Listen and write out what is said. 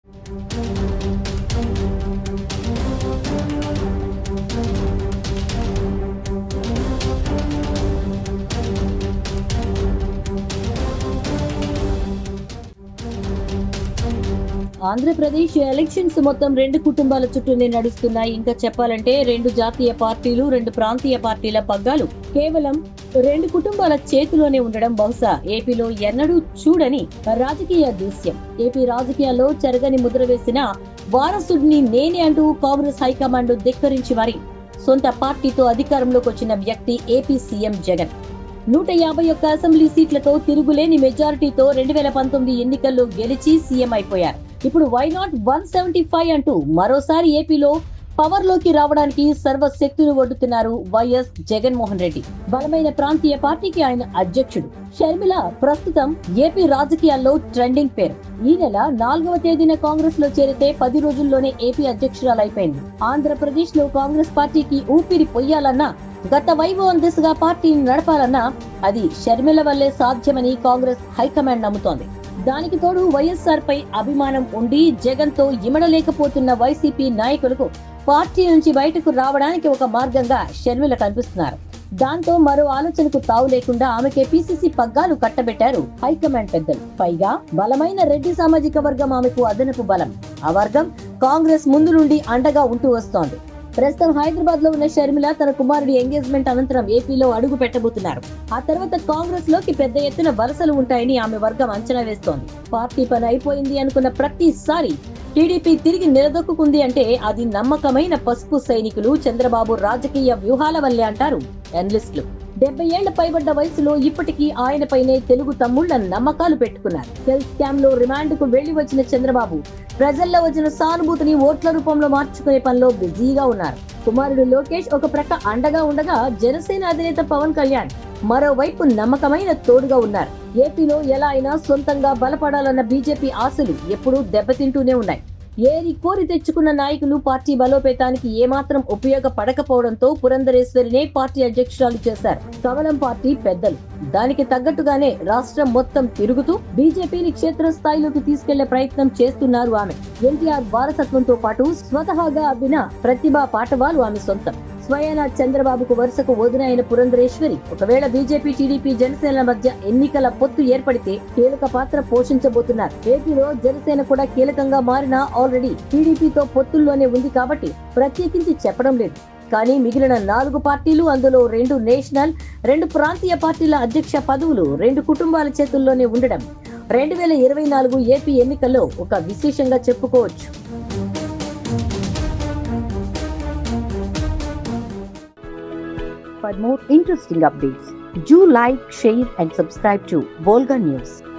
Andhra Pradesh elections మొత్తం రెండు కుటుంబాల చుట్టూనే నడుస్తున్నాయి ఇంకా చెప్పాలంటే రెండు జాతీయ పార్టీలు రెండు ప్రాంతీయ పార్టీల పగ్గాలు కేవలం రెండు కుటుంబాల చేతిలోనే ఉండడం బహుశా ఏపీలో ఎన్నడూ చూడని రాజకీయ దృశ్యం ఏపీ రాజకీయాల్లో చెరగని ముద్ర వేసిన వారసుడిని నేనే అంటూ కాంగ్రెస్ హైకమాండ్ ధిక్కరించి మరి సొంత పార్టీతో అధికారంలోకి వచ్చిన వ్యక్తి ఏపీ సీఎం జగన్ నూట యాభై ఒక్క అసెంబ్లీ సీట్లతో తిరుగులేని మెజారిటీతో రెండు వేల పంతొమ్మిది ఎన్నికల్లో గెలిచి సీఎం అయిపోయారు ఇప్పుడు why not one seventy five అంటూ మరోసారి ఏపీలో పవర్ లోకి రావడానికి సర్వశక్తులు ఒడ్డుతున్నారు వైఎస్ జగన్మోహన్ రెడ్డి బలమైన ప్రాంతీయ పార్టీకి ఆయన అధ్యక్షుడు షర్మిల ప్రస్తుతం ఏపీ రాజకీయాల్లో ట్రెండింగ్ పేరు ఈ నెల నాలుగవ తేదీన కాంగ్రెస్ లో చేరితే పది రోజుల్లోనే ఏపీ అధ్యక్షురాలైపోయింది ఆంధ్రప్రదేశ్ లో కాంగ్రెస్ పార్టీకి ఊపిరి పొయ్యాలన్నా గత వైభవం దిశగా పార్టీని నడపాలన్నా అది షర్మిల వల్లే సాధ్యమని కాంగ్రెస్ హైకమాండ్ నమ్ముతోంది దానికి తోడు వైఎస్ఆర్ పై అభిమానం ఉండి జగన్ తో ఇమడలేకపోతున్న వైసీపీ నాయకులకు పార్టీ నుంచి బయటకు రావడానికి ఒక మార్గంగా షర్మిల కనిపిస్తున్నారు దాంతో మరో ఆలోచనకు తావు లేకుండా ఆమెకే పీసీసీ పగ్గాలు కట్టబెట్టారు హైకమాండ్ పెద్దలు పైగా బలమైన రెడ్డి సామాజిక వర్గం ఆమెకు అదనపు బలం ఆ వర్గం కాంగ్రెస్ ముందు నుండి అండగా ఉంటూ వస్తోంది ప్రస్తుతం హైదరాబాద్ లో ఉన్న షర్మిల తన కుమారుడి ఎంగేజ్మెంట్ అనంతరం ఏపీలో అడుగు పెట్టబోతున్నారు ఆ తర్వాత కాంగ్రెస్ లోకి పెద్ద ఎత్తున వలసలు ఉంటాయని ఆమె వర్గం అంచనా వేస్తోంది పార్టీ పని అయిపోయింది అనుకున్న ప్రతిసారి టీడీపీ తిరిగి నిలదొక్కుంది అంటే అది నమ్మకమైన పసుపు సైనికులు చంద్రబాబు రాజకీయ వ్యూహాల వల్లే అంటారు అనలిస్టులు డెబ్బై ఏళ్ల పైబడ్డ వయసులో ఇప్పటికీ ఆయనపైనే తెలుగు తమ్ముళ్ల నమ్మకాలు పెట్టుకున్నారు సెల్ స్కామ్ లో రిమాండ్ కు వెళ్లి వచ్చిన చంద్రబాబు ప్రజల్లో వచ్చిన సానుభూతిని ఓట్ల రూపంలో మార్చుకునే పనిలో బిజీగా ఉన్నారు కుమారుడు లోకేష్ ఒక ప్రక్క అండగా ఉండగా జనసేన అధినేత పవన్ కళ్యాణ్ మరోవైపు నమ్మకమైన తోడుగా ఉన్నారు ఏపీలో ఎలా అయినా సొంతంగా బలపడాలన్న బీజేపీ ఆశలు ఎప్పుడూ దెబ్బతింటూనే ఉన్నాయి ఏరి కోరి తెచ్చుకున్న నాయకులు పార్టీ బలోపేతానికి ఏమాత్రం ఉపయోగపడకపోవడంతో పురంధరేశ్వరినే పార్టీ అధ్యక్షురాలు చేశారు కమలం పార్టీ పెద్దలు దానికి తగ్గట్టుగానే రాష్ట్రం మొత్తం తిరుగుతూ బీజేపీని క్షేత్రస్థాయిలోకి తీసుకెళ్లే ప్రయత్నం చేస్తున్నారు ఆమె ఎన్టీఆర్ వారసత్వంతో పాటు స్వతహాగా అబ్బిన ప్రతిభా పాటవాలు ఆమె సొంతం స్వయాన చంద్రబాబుకు వరుసకు వదినైన పురంధరేశ్వరి ఒకవేళ బీజేపీ టీడీపీ జనసేన మధ్య ఎన్నికల పొత్తు ఏర్పడితే కీలక పాత్ర పోషించబోతున్నారు ఏపీలో జనసేన కూడా కీలకంగా మారినా ఆల్రెడీ టీడీపీతో పొత్తుల్లోనే ఉంది కాబట్టి ప్రత్యేకించి చెప్పడం లేదు కానీ మిగిలిన నాలుగు పార్టీలు అందులో రెండు నేషనల్ రెండు ప్రాంతీయ పార్టీల అధ్యక్ష పదవులు రెండు కుటుంబాల చేతుల్లోనే ఉండడం రెండు వేల ఇరవై నాలుగు ఏపీ ఎన్నికల్లో ఒక విశేషంగా చెప్పుకోవచ్చు For more interesting updates, do like, share, and subscribe to Volga News.